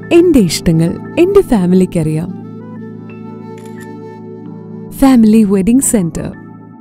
എന്റെ ഇഷ്ടങ്ങൾ എന്റെ ഫാമിലിക്കറിയാം ഫാമിലി വെഡിംഗ് സെന്റർ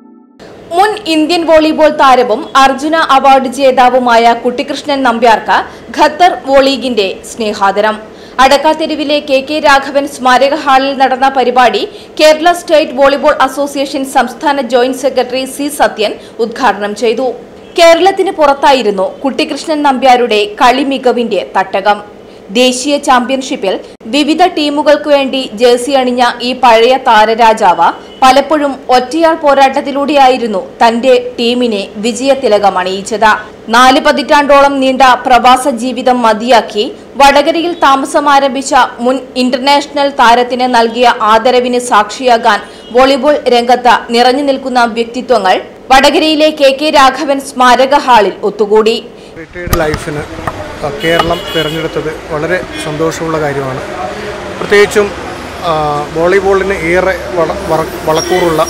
മുൻ ഇന്ത്യൻ വോളിബോൾ താരവും അർജുന അവാർഡ് ജേതാവുമായ കുട്ടിക്കൃഷ്ണൻ നമ്പ്യാർക്ക് ഖത്തർ വോളീഗിന്റെ സ്നേഹാദരം അടക്കാത്തെരുവിലെ കെ കെ രാഘവൻ സ്മാരക ഹാളിൽ നടന്ന പരിപാടി കേരള സ്റ്റേറ്റ് വോളിബോൾ അസോസിയേഷൻ സംസ്ഥാന ജോയിന്റ് സെക്രട്ടറി സി സത്യൻ ഉദ്ഘാടനം ചെയ്തു കേരളത്തിന് പുറത്തായിരുന്നു കുട്ടിക്കൃഷ്ണൻ നമ്പ്യാരുടെ കളി മികവിന്റെ തട്ടകം ദേശീയ ചാമ്പ്യൻഷിപ്പിൽ വിവിധ ടീമുകൾക്ക് വേണ്ടി ജേഴ്സി അണിഞ്ഞ ഈ പഴയ താരരാജാവ് പലപ്പോഴും ഒറ്റയാൾ പോരാട്ടത്തിലൂടെയായിരുന്നു തന്റെ ടീമിനെ വിജയതിലകം അണിയിച്ചത് നാല് പതിറ്റാണ്ടോളം നീണ്ട പ്രവാസ ജീവിതം മതിയാക്കി വടകരയിൽ താമസമാരംഭിച്ച മുൻ ഇന്റർനാഷണൽ താരത്തിന് നൽകിയ ആദരവിന് സാക്ഷിയാകാൻ വോളിബോൾ രംഗത്ത് നിറഞ്ഞു നിൽക്കുന്ന വ്യക്തിത്വങ്ങൾ വടകരയിലെ കെ കെ രാഘവൻ സ്മാരക ഹാളിൽ ഒത്തുകൂടി റിട്ടയർഡ് ലൈഫിന് ആ, കേരളം തിരഞ്ഞെടുത്തത് വളരെ സന്തോഷമുള്ള കാര്യമാണ് പ്രത്യേകിച്ചും ആ, വോളിബോളിന് ഏറെ വള വള- വളക്കൂറുള്ള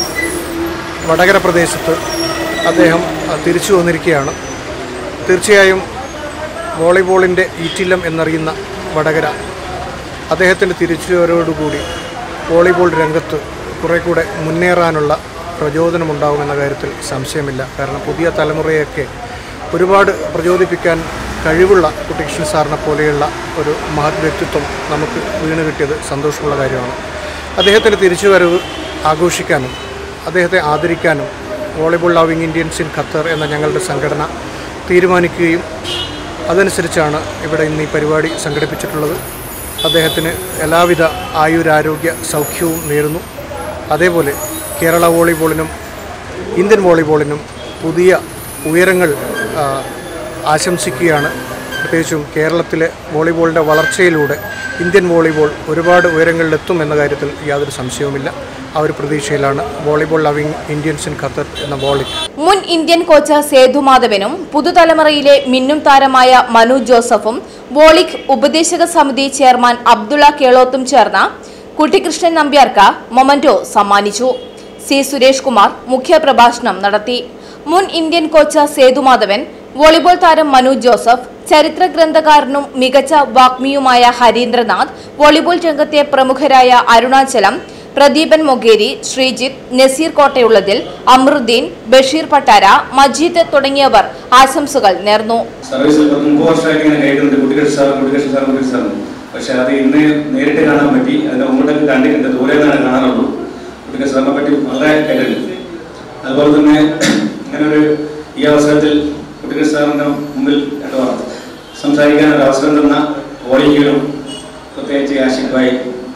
വടകര പ്രദേശത്ത് അദ്ദേഹം ആ, തിരിച്ചു വന്നിരിക്കുകയാണ് തീർച്ചയായും വോളിബോളിൻ്റെ ഈറ്റില്ലം എന്നറിയുന്ന വടകര അദ്ദേഹത്തിൻ്റെ തിരിച്ചുവരവോടുകൂടി വോളിബോൾ രംഗത്ത് കുറേ കൂടെ മുന്നേറാനുള്ള പ്രചോദനമുണ്ടാകുമെന്ന കാര്യത്തിൽ സംശയമില്ല കാരണം പുതിയ തലമുറയൊക്കെ ഒരുപാട് പ്രചോദിപ്പിക്കാൻ കഴിവുള്ള കുട്ടികൃഷ്ണൻ സാറിനെ പോലെയുള്ള ഒരു മഹത് വ്യക്തിത്വം നമുക്ക് വീണ് കിട്ടിയത് സന്തോഷമുള്ള കാര്യമാണ് അദ്ദേഹത്തിൻ്റെ തിരിച്ചുവരവ് ആഘോഷിക്കാനും അദ്ദേഹത്തെ ആദരിക്കാനും volleyball loving Indians in Qatar എന്ന ഞങ്ങളുടെ സംഘടന തീരുമാനിക്കുകയും അതനുസരിച്ചാണ് ഇവിടെ ഇന്ന് ഈ പരിപാടി സംഘടിപ്പിച്ചിട്ടുള്ളത് അദ്ദേഹത്തിന് എല്ലാവിധ ആയുരാരോഗ്യ സൗഖ്യവും നേരുന്നു അതേപോലെ കേരള വോളിബോളിനും ഇന്ത്യൻ വോളിബോളിനും പുതിയ ഉയരങ്ങൾ ആ, ആശംസിക്കുകയാണ് പ്രത്യേകിച്ചും കേരളത്തിലെ വോളിബോളിൻ്റെ വളർച്ചയിലൂടെ ഇന്ത്യൻ വോളിബോൾ ഒരുപാട് ഉയരങ്ങളിലെത്തും എന്ന കാര്യത്തിൽ യാതൊരു സംശയവുമില്ല ആ ഒരു പ്രതീക്ഷയിലാണ് volleyball loving Indians in Qatar എന്ന വോളിക് മുൻ ഇന്ത്യൻ കോച്ച് സേതുമാധവനും പുതുതലമുറയിലെ മിന്നും താരമായ മനു ജോസഫും വോളിക് ഉപദേശക സമിതി ചെയർമാൻ അബ്ദുള്ള കേളോത്തും ചേർന്ന കുട്ടിക്കൃഷ്ണൻ നമ്പ്യാർക്ക് മൊമന്റോ സമ്മാനിച്ചു സി സുരേഷ് കുമാർ മുഖ്യപ്രഭാഷണം നടത്തി മുൻ ഇന്ത്യൻ കോച്ച് സേതുമാധവൻ വോളിബോൾ താരം മനു ജോസഫ് ചരിത്ര ഗ്രന്ഥകാരനും മികച്ച വാഗ്മിയുമായ ഹരീന്ദ്രനാഥ് വോളിബോൾ രംഗത്തെ പ്രമുഖരായ അരുണാചലം പ്രദീപൻ മൊഗേരി ശ്രീജിത്ത് നസീർ കോട്ടയുള്ളതിൽ അമൃദ്ദീൻ ബഷീർ പട്ടാര മജീദ് തുടങ്ങിയവർ ആശംസകൾ നേർന്നു സർവീസിൽ പത്ത് മുപ്പത് വർഷമായിട്ട് ഇങ്ങനെ കേൾക്കുന്നുണ്ട് കുട്ടികൃഷ്ണ സാറും കുട്ടികൃഷ്ണ സാറും കുട്ടികൃഷ്ണ സാറും പക്ഷെ അത് ഇന്ന് നേരിട്ട് കാണാൻ പറ്റി അതിന്റെ മുമ്പോട്ടൊക്കെ കണ്ടിട്ടുണ്ട് ദൂരെ നിന്നാണ് കാണാനുള്ളൂ കുട്ടികൃഷ്ണ സാറിനെ പറ്റി വളരെ കേട്ടിട്ടുണ്ട് അതുപോലെ തന്നെ ഇങ്ങനെ ഒരു ഈ അവസരത്തിൽ കുട്ടികൃഷ്ണ സാറിന്റെ മുമ്പിൽ എന്താ സംസാരിക്കാൻ ഒരു അവസരം തന്ന ഓളിക്കലും പ്രത്യേകിച്ച് ആഷിഖ് ഭായി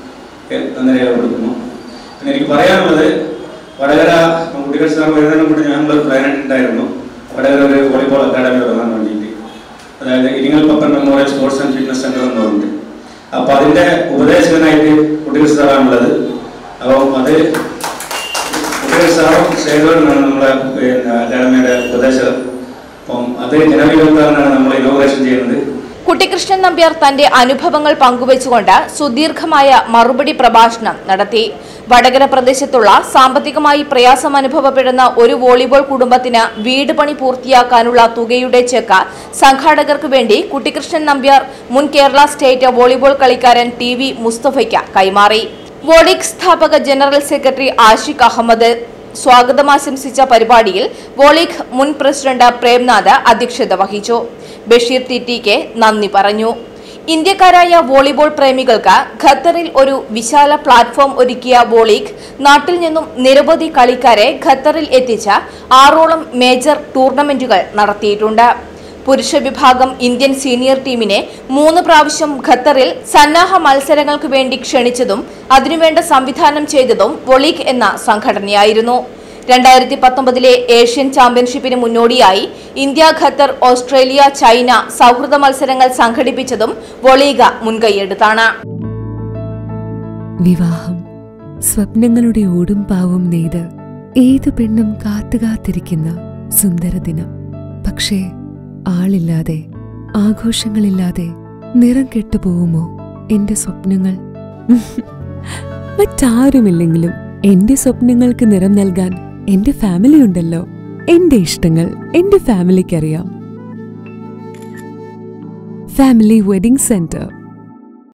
നന്ദി രേഖപ്പെടുത്തുന്നു പിന്നെ എനിക്ക് പറയാനുള്ളത് വടകര കുട്ടികൃഷ്ണ സാർ വരുന്നതിനും കൂടി ഞങ്ങളൊരു പ്ലാൻ ഉണ്ടായിരുന്നു വടകര ഒരു വോളിബോൾ അക്കാഡമി തുടങ്ങാൻ വേണ്ടിയിട്ട് അതായത് Iringal Pappan memorial sports and fitness centre എന്ന് പറഞ്ഞിട്ട് അപ്പൊ അതിന്റെ ഉപദേശകനായിട്ട് കുട്ടികൃഷ്ണ സാറാണുള്ളത് അപ്പം അത് കുട്ടികൃഷ്ണ സാറും സേതുവനാണ് നമ്മുടെ പിന്നെ അക്കാഡമിയുടെ ഉപദേശകർ അപ്പം അത് ജനുവരി ഇരുപത്തി ആറിനാണ് നമ്മൾ ഇനോഗ്രേഷൻ ചെയ്യുന്നത് കുട്ടിക്കൃഷ്ണൻ നമ്പ്യാർ തന്റെ അനുഭവങ്ങൾ പങ്കുവച്ചുകൊണ്ട് സുദീർഘമായ മറുപടി പ്രഭാഷണം നടത്തി വടകര പ്രദേശത്തുള്ള സാമ്പത്തികമായി പ്രയാസം അനുഭവപ്പെടുന്ന ഒരു വോളിബോൾ കുടുംബത്തിന് വീട് പണി പൂർത്തിയാക്കാനുള്ള തുകയുടെ ചെക്ക് സംഘാടകർക്ക് വേണ്ടി കുട്ടിക്കൃഷ്ണൻ നമ്പ്യാർ മുൻ കേരള സ്റ്റേറ്റ് വോളിബോൾ കളിക്കാരൻ ടി വി മുസ്തഫയ്ക്ക് കൈമാറി വോളിക് സ്ഥാപക ജനറൽ സെക്രട്ടറി ആഷിഖ് അഹമ്മദ് സ്വാഗതം ആശംസിച്ച പരിപാടിയിൽ വോളിക് മുൻ പ്രസിഡന്റ് പ്രേംനാഥ് അധ്യക്ഷത വഹിച്ചു ബഷീർ ടി ടി കെ നന്ദി പറഞ്ഞു ഇന്ത്യക്കാരായ വോളിബോൾ പ്രേമികൾക്ക് ഖത്തറിൽ ഒരു വിശാല പ്ലാറ്റ്ഫോം ഒരുക്കിയ വോളിക് നാട്ടിൽ നിന്നും നിരവധി കളിക്കാരെ ഖത്തറിൽ എത്തിച്ച ആറോളം മേജർ ടൂർണമെന്റുകൾ നടത്തിയിട്ടുണ്ട് പുരുഷ വിഭാഗം ഇന്ത്യൻ സീനിയർ ടീമിനെ മൂന്ന് പ്രാവശ്യം ഖത്തറിൽ സന്നാഹ മത്സരങ്ങൾക്ക് വേണ്ടി ക്ഷണിച്ചതും അതിനുവേണ്ട സംവിധാനം ചെയ്തതും വൊളീഗ് എന്ന സംഘടനയായിരുന്നു രണ്ടായിരത്തി പത്തൊമ്പതിലെ ഏഷ്യൻ ചാമ്പ്യൻഷിപ്പിന് മുന്നോടിയായി ഇന്ത്യ ഖത്തർ ഓസ്ട്രേലിയ ചൈന സൗഹൃദ മത്സരങ്ങൾ സംഘടിപ്പിച്ചതും വൊളീഗ മുൻകൈയെടുത്താണ് വിവാഹം സ്വപ്നങ്ങളുടെ ഓടും പാവും നെയ്ത് ഏത് പെണ്ണും കാത്തുകാത്തിരിക്കുന്ന സുന്ദര ദിനം പക്ഷേ ആളില്ലാതെ ആഘോഷങ്ങളില്ലാതെ നിറം കെട്ടുപോകുമോ എന്റെ സ്വപ്നങ്ങൾ മറ്റാരുമില്ലെങ്കിലും എന്റെ സ്വപ്നങ്ങൾക്ക് നിറം നൽകാൻ എന്റെ ഫാമിലി ഉണ്ടല്ലോ എന്റെ ഇഷ്ടങ്ങൾ എന്റെ ഫാമിലിക്കറിയാം ഫാമിലി വെഡിംഗ് സെന്റർ